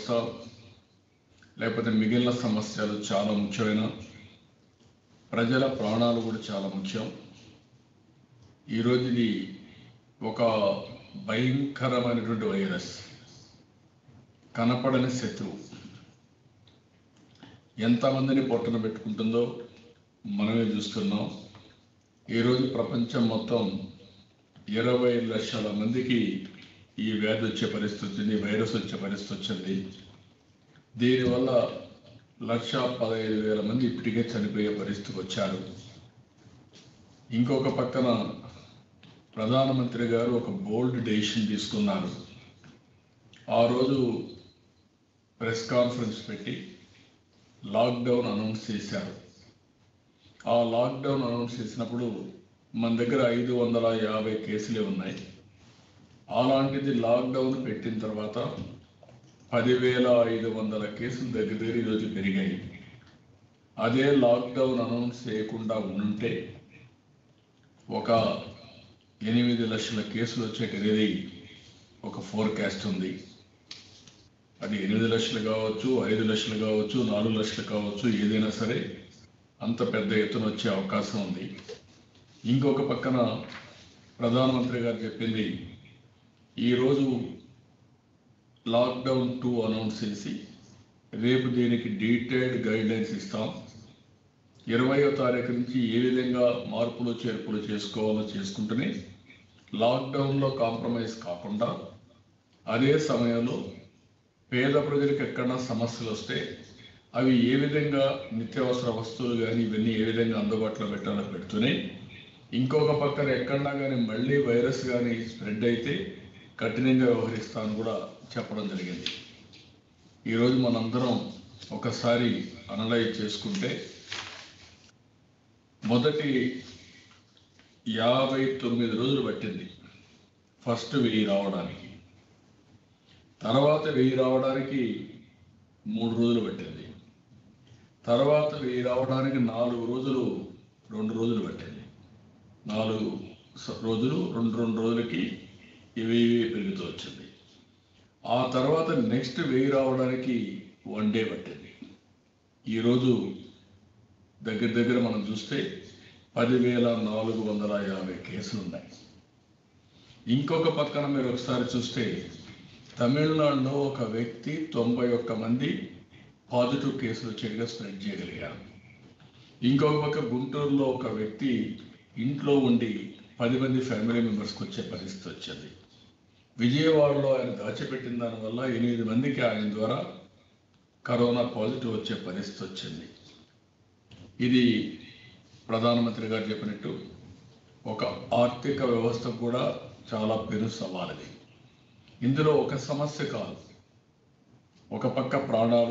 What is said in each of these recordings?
వ్యవస్థ లేకపోతే మిగిలిన సమస్యలు చాలా ముఖ్యమైన ప్రజల ప్రాణాలు కూడా చాలా ముఖ్యం ఈరోజు ఇది ఒక భయంకరమైనటువంటి వైరస్ కనపడని శత్రువు ఎంతమందిని పొట్టన పెట్టుకుంటుందో మనమే చూస్తున్నాం ఈరోజు ప్రపంచం మొత్తం ఇరవై లక్షల మందికి ఈ వ్యాధి వచ్చే పరిస్థితి వచ్చింది వైరస్ వచ్చే పరిస్థితి వచ్చింది దీనివల్ల లక్ష పదహైదు వేల మంది ఇప్పటికే చనిపోయే పరిస్థితికి వచ్చారు ఇంకొక పక్కన ప్రధానమంత్రి గారు ఒక బోల్డ్ డెసిషన్ తీసుకున్నారు ఆ రోజు ప్రెస్ కాన్ఫరెన్స్ పెట్టి లాక్డౌన్ అనౌన్స్ చేశారు ఆ లాక్డౌన్ అనౌన్స్ చేసినప్పుడు మన దగ్గర ఐదు వందల యాభై కేసులే ఉన్నాయి అలాంటిది లాక్డౌన్ పెట్టిన తర్వాత పదివేల ఐదు వందల కేసులు దగ్గర దగ్గర ఈరోజు పెరిగాయి అదే లాక్డౌన్ అనౌన్స్ చేయకుండా ఉంటే ఒక ఎనిమిది లక్షల కేసులు వచ్చేటనేది ఒక ఫోర్కాస్ట్ ఉంది అది ఎనిమిది లక్షలు కావచ్చు ఐదు లక్షలు కావచ్చు నాలుగు లక్షలు కావచ్చు ఏదైనా సరే అంత పెద్ద ఎత్తున వచ్చే అవకాశం ఉంది ఇంకొక పక్కన ప్రధానమంత్రి గారు చెప్పింది ఈరోజు లాక్డౌన్ టూ అనౌన్స్ చేసి రేపు దీనికి డీటెయిల్డ్ గైడ్లైన్స్ ఇస్తాం ఇరవయో తారీఖు నుంచి ఏ విధంగా మార్పులు చేర్పులు చేసుకోవాలో చేసుకుంటూనే లాక్డౌన్లో కాంప్రమైజ్ కాకుండా అదే సమయంలో పేద ప్రజలకు ఎక్కడన్నా సమస్యలు వస్తే అవి ఏ విధంగా నిత్యావసర వస్తువులు కానీ ఇవన్నీ ఏ విధంగా అందుబాటులో పెట్టాలో పెడుతూనే ఇంకొక పక్కన ఎక్కడన్నా కానీ మళ్ళీ వైరస్ కానీ స్ప్రెడ్ అయితే కఠినంగా వ్యవహరిస్తామని కూడా చెప్పడం జరిగింది ఈరోజు మనందరం ఒకసారి అనలైజ్ చేసుకుంటే మొదటి యాభై తొమ్మిది రోజులు పట్టింది ఫస్ట్ వెయ్యి రావడానికి తర్వాత వెయ్యి రావడానికి మూడు రోజులు పట్టింది తర్వాత వెయ్యి రావడానికి నాలుగు రోజులు రెండు రోజులు పట్టింది నాలుగు స- రోజులు రెండు రెండు రోజులకి ఇవి పెరుగుతూ వచ్చింది ఆ తర్వాత నెక్స్ట్ వెయ్యి రావడానికి వన్ డే పట్టింది ఈరోజు దగ్గర దగ్గర మనం చూస్తే పదివేల నాలుగు వందల యాభై కేసులు ఉన్నాయి ఇంకొక పక్కన మీరు ఒకసారి చూస్తే తమిళనాడులో ఒక వ్యక్తి తొంభై ఒక్క మంది పాజిటివ్ కేసులు వచ్చేట్టుగా స్ప్రెడ్ చేయగలిగారు ఇంకొక పక్క గుంటూరులో ఒక వ్యక్తి ఇంట్లో ఉండి పది మంది ఫ్యామిలీ మెంబర్స్కి వచ్చే పరిస్థితి వచ్చింది విజయవాడలో ఆయన దాచిపెట్టిన దానివల్ల ఎనిమిది మందికి ఆయన ద్వారా కరోనా పాజిటివ్ వచ్చే పరిస్థితి వచ్చింది ఇది ప్రధానమంత్రి గారు చెప్పినట్టు ఒక ఆర్థిక వ్యవస్థ కూడా చాలా పెను సవాలది ఇందులో ఒక సమస్య కాదు ఒక పక్క ప్రాణాలు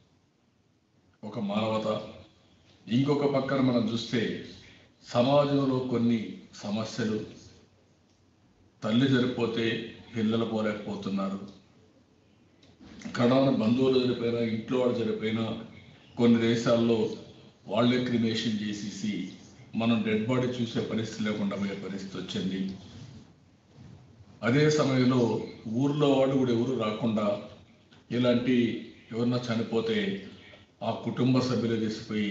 ఒక మానవత ఇంకొక పక్కన మనం చూస్తే సమాజంలో కొన్ని సమస్యలు తల్లి చనిపోతే పిల్లలు పోలేకపోతున్నారు కరోనా బంధువులు చనిపోయినా ఇంట్లో వాళ్ళు చనిపోయినా కొన్ని దేశాల్లో వాళ్ళే క్రిమేషన్ చేసేసి మనం డెడ్ బాడీ చూసే పరిస్థితి లేకుండా పోయే పరిస్థితి వచ్చింది అదే సమయంలో ఊర్లో వాళ్ళు కూడా ఎవరు రాకుండా ఇలాంటి ఎవరన్నా చనిపోతే ఆ కుటుంబ సభ్యులు తీసిపోయి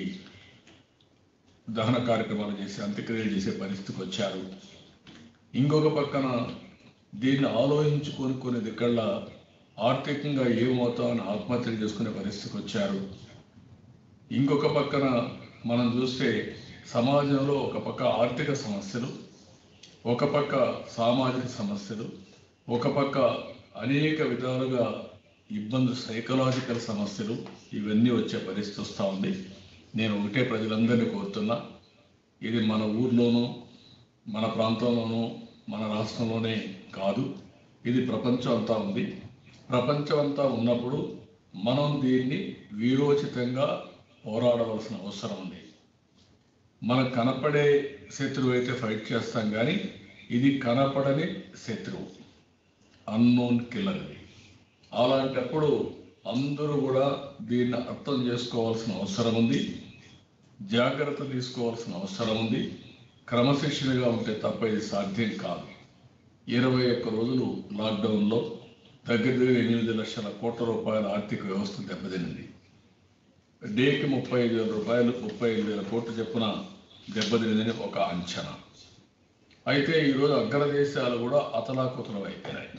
దహన కార్యక్రమాలు చేసి అంత్యక్రియలు చేసే పరిస్థితికి వచ్చారు ఇంకొక పక్కన దీన్ని ఆలోచించుకొని కొన్ని దిక్కళ్ళ ఆర్థికంగా ఏమవుతామని ఆత్మహత్యలు చేసుకునే పరిస్థితికి వచ్చారు ఇంకొక పక్కన మనం చూస్తే సమాజంలో ఒక పక్క ఆర్థిక సమస్యలు ఒక పక్క సామాజిక సమస్యలు ఒక పక్క అనేక విధాలుగా ఇబ్బందులు సైకలాజికల్ సమస్యలు ఇవన్నీ వచ్చే పరిస్థితి వస్తూ ఉంది నేను ఒకటే ప్రజలందరినీ కోరుతున్నా ఇది మన ఊర్లోనూ మన ప్రాంతంలోనూ మన రాష్ట్రంలోనే కాదు ఇది ప్రపంచం అంతా ఉంది ప్రపంచం అంతా ఉన్నప్పుడు మనం దీన్ని వీరోచితంగా పోరాడవలసిన అవసరం ఉంది మనకు కనపడే శత్రువు అయితే ఫైట్ చేస్తాం కానీ ఇది కనపడని శత్రువు అన్నోన్ కిల్లర్ ఇది అలాంటప్పుడు అందరూ కూడా దీన్ని అర్థం చేసుకోవాల్సిన అవసరం ఉంది జాగ్రత్త తీసుకోవాల్సిన అవసరం ఉంది క్రమశిక్షణగా ఉంటే తప్ప ఇది సాధ్యం కాదు ఇరవై ఒక్క రోజులు లాక్డౌన్లో దగ్గర దగ్గర ఎనిమిది లక్షల కోట్ల రూపాయల ఆర్థిక వ్యవస్థ దెబ్బతినింది డేకి ముప్పై ఐదు వేల రూపాయలు ముప్పై ఐదు వేల కోట్లు చెప్పున దెబ్బతినిందని ఒక అంచనా అయితే ఈరోజు అగ్రదేశాలు కూడా అతలాకుతలం అయిపోయినాయి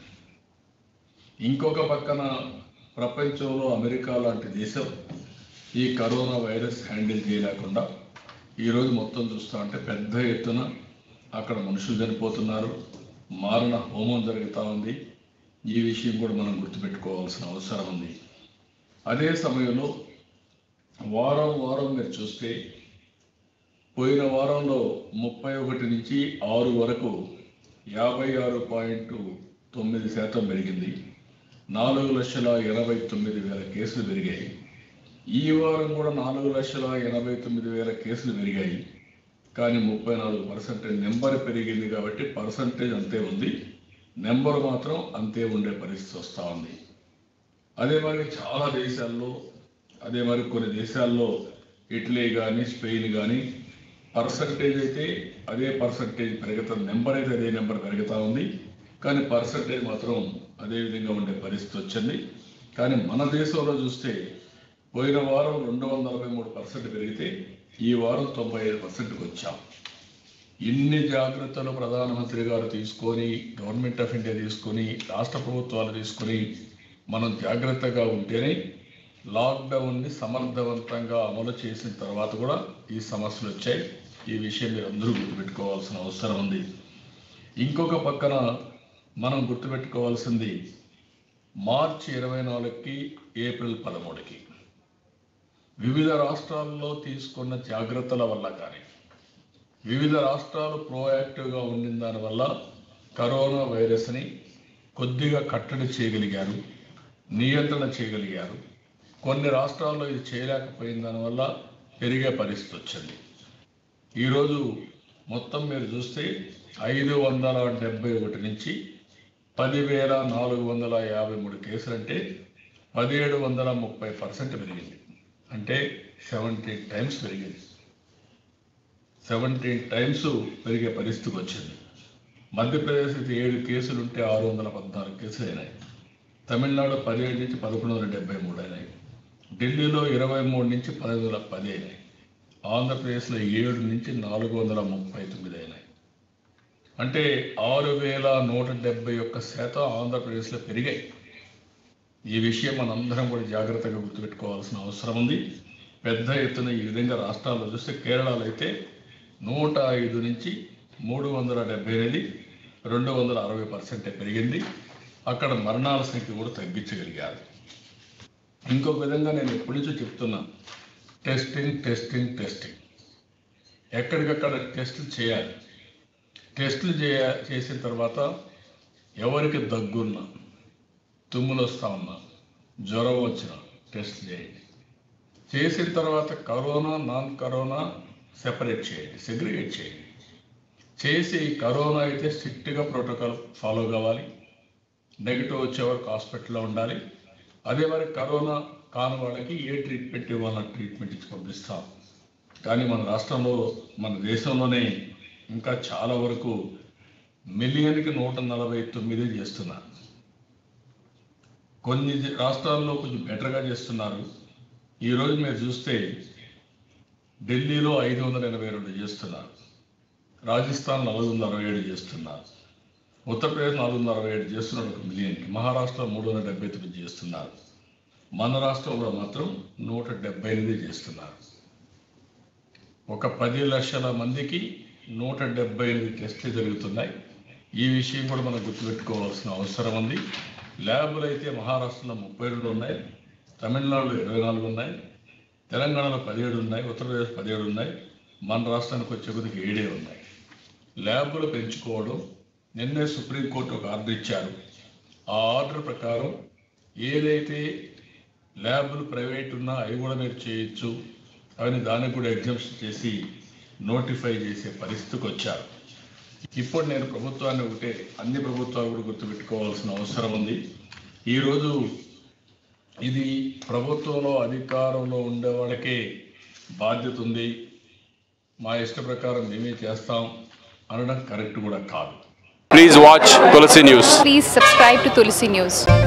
ఇంకొక పక్కన ప్రపంచంలో అమెరికా లాంటి దేశం ఈ కరోనా వైరస్ హ్యాండిల్ చేయలేకుండా ఈరోజు మొత్తం చూస్తా ఉంటే పెద్ద ఎత్తున అక్కడ మనుషులు చనిపోతున్నారు మారణ హోమం జరుగుతూ ఉంది ఈ విషయం కూడా మనం గుర్తుపెట్టుకోవాల్సిన అవసరం ఉంది అదే సమయంలో వారం వారం మీరు చూస్తే పోయిన వారంలో ముప్పై ఒకటి నుంచి ఆరు వరకు యాభై ఆరు పాయింట్ తొమ్మిది శాతం పెరిగింది నాలుగు లక్షల ఎనభై తొమ్మిది వేల కేసులు పెరిగాయి ఈ వారం కూడా నాలుగు లక్షల ఎనభై తొమ్మిది వేల కేసులు పెరిగాయి కానీ ముప్పై నాలుగు పర్సెంటేజ్ నెంబర్ పెరిగింది కాబట్టి పర్సంటేజ్ అంతే ఉంది నెంబర్ మాత్రం అంతే ఉండే పరిస్థితి వస్తూ ఉంది అదే మరి చాలా దేశాల్లో అదే మరి కొన్ని దేశాల్లో ఇటలీ కానీ స్పెయిన్ కానీ పర్సంటేజ్ అయితే అదే పర్సంటేజ్ పెరుగుతుంది నెంబర్ అయితే అదే నెంబర్ పెరుగుతూ ఉంది కానీ పర్సంటేజ్ మాత్రం అదే విధంగా ఉండే పరిస్థితి వచ్చింది కానీ మన దేశంలో చూస్తే పోయిన వారం రెండు వందల నలభై మూడు పర్సెంట్ పెరిగితే ఈ వారం తొంభై ఐదు పర్సెంట్కి వచ్చాం ఇన్ని జాగ్రత్తలు ప్రధానమంత్రి గారు తీసుకొని గవర్నమెంట్ ఆఫ్ ఇండియా తీసుకొని రాష్ట్ర ప్రభుత్వాలు తీసుకొని మనం జాగ్రత్తగా ఉంటేనే లాక్డౌన్ని సమర్థవంతంగా అమలు చేసిన తర్వాత కూడా ఈ సమస్యలు వచ్చాయి ఈ విషయం మీరు అందరూ గుర్తుపెట్టుకోవాల్సిన అవసరం ఉంది ఇంకొక పక్కన మనం గుర్తుపెట్టుకోవాల్సింది మార్చి ఇరవై నాలుగుకి ఏప్రిల్ పదమూడుకి వివిధ రాష్ట్రాల్లో తీసుకున్న జాగ్రత్తల వల్ల కానీ వివిధ రాష్ట్రాలు ప్రోయాక్టివ్గా ఉండిన దానివల్ల కరోనా వైరస్ని కొద్దిగా కట్టడి చేయగలిగారు నియంత్రణ చేయగలిగారు కొన్ని రాష్ట్రాల్లో ఇది చేయలేకపోయిన దానివల్ల పెరిగే పరిస్థితి వచ్చింది ఈరోజు మొత్తం మీరు చూస్తే ఐదు వందల డెబ్బై ఒకటి నుంచి పదివేల నాలుగు వందల యాభై మూడు కేసులు అంటే పదిహేడు వందల ముప్పై పర్సెంట్ పెరిగింది అంటే సెవెంటీన్ టైమ్స్ పెరిగింది సెవెంటీన్ టైమ్స్ పెరిగే పరిస్థితికి వచ్చింది మధ్యప్రదేశ్ అయితే ఏడు కేసులు ఉంటే ఆరు వందల పద్నాలుగు కేసులు అయినాయి తమిళనాడు పదిహేడు నుంచి పదకొండు వందల డెబ్బై మూడు అయినాయి ఢిల్లీలో ఇరవై మూడు నుంచి పది వందల పది అయినాయి ఆంధ్రప్రదేశ్లో ఏడు నుంచి నాలుగు వందల ముప్పై తొమ్మిది అయినాయి అంటే ఆరు వేల నూట డెబ్బై ఒక్క శాతం ఆంధ్రప్రదేశ్లో పెరిగాయి ఈ విషయం మనందరం కూడా జాగ్రత్తగా గుర్తుపెట్టుకోవాల్సిన అవసరం ఉంది పెద్ద ఎత్తున ఈ విధంగా రాష్ట్రాల్లో చూస్తే కేరళలో అయితే నూట ఐదు నుంచి మూడు వందల డెబ్బై ఎనిమిది రెండు వందల అరవై పర్సెంటే పెరిగింది అక్కడ మరణాల సంఖ్య కూడా తగ్గించగలిగారు ఇంకొక విధంగా నేను ఎప్పటి నుంచో చెప్తున్నాను టెస్టింగ్ టెస్టింగ్ టెస్టింగ్ ఎక్కడికక్కడ టెస్టులు చేయాలి టెస్టులు చేయ చేసిన తర్వాత ఎవరికి దగ్గున్నా తుమ్ములు వస్తా ఉన్నా జ్వరం వచ్చినా టెస్ట్ చేయండి చేసిన తర్వాత కరోనా నాన్ కరోనా సెపరేట్ చేయండి సెగ్రిగేట్ చేయండి చేసి కరోనా అయితే స్ట్రిక్ట్గా ప్రోటోకాల్ ఫాలో కావాలి నెగిటివ్ వచ్చే వరకు హాస్పిటల్లో ఉండాలి అదే మరి కరోనా కాని వాళ్ళకి ఏ ట్రీట్మెంట్ ఇవ్వాలన్న ట్రీట్మెంట్ ఇచ్చి పంపిస్తాం కానీ మన రాష్ట్రంలో మన దేశంలోనే ఇంకా చాలా వరకు మిలియన్కి నూట నలభై తొమ్మిది చేస్తున్నారు కొన్ని రాష్ట్రాల్లో కొంచెం బెటర్గా చేస్తున్నారు ఈరోజు మీరు చూస్తే ఢిల్లీలో ఐదు వందల ఎనభై రెండు చేస్తున్నారు రాజస్థాన్ నాలుగు వందల అరవై ఏడు చేస్తున్నారు ఉత్తరప్రదేశ్ నాలుగు వందల అరవై ఏడు చేస్తున్నారు ఒక మిలియన్కి మహారాష్ట్ర మూడు వందల డెబ్బై తొమ్మిది చేస్తున్నారు మన రాష్ట్రంలో మాత్రం నూట డెబ్బై ఎనిమిది చేస్తున్నారు ఒక పది లక్షల మందికి నూట డెబ్బై ఎనిమిది టెస్టులు జరుగుతున్నాయి ఈ విషయం కూడా మనం గుర్తుపెట్టుకోవాల్సిన అవసరం ఉంది ల్యాబులు అయితే మహారాష్ట్రలో ముప్పై రెండు ఉన్నాయి తమిళనాడులో ఇరవై నాలుగు ఉన్నాయి తెలంగాణలో పదిహేడు ఉన్నాయి ఉత్తరప్రదేశ్ పదిహేడు ఉన్నాయి మన రాష్ట్రానికి వచ్చే కొద్దిగా ఏడే ఉన్నాయి ల్యాబులు పెంచుకోవడం నిన్నే సుప్రీంకోర్టు ఒక ఆర్డర్ ఇచ్చారు ఆ ఆర్డర్ ప్రకారం ఏదైతే ల్యాబులు ప్రైవేట్ ఉన్నా అవి కూడా మీరు చేయొచ్చు అని దానికి కూడా ఎగ్జామ్షన్ చేసి నోటిఫై చేసే పరిస్థితికి వచ్చారు ఇప్పుడు నేను ప్రభుత్వాన్ని ఒకటే అన్ని ప్రభుత్వాలు కూడా గుర్తుపెట్టుకోవాల్సిన అవసరం ఉంది ఈరోజు ఇది ప్రభుత్వంలో అధికారంలో ఉండే వాళ్ళకే బాధ్యత ఉంది మా ఇష్ట ప్రకారం మేమే చేస్తాం అనడం కరెక్ట్ కూడా కాదు Please watch Tulsi News. Please subscribe to Tulsi News.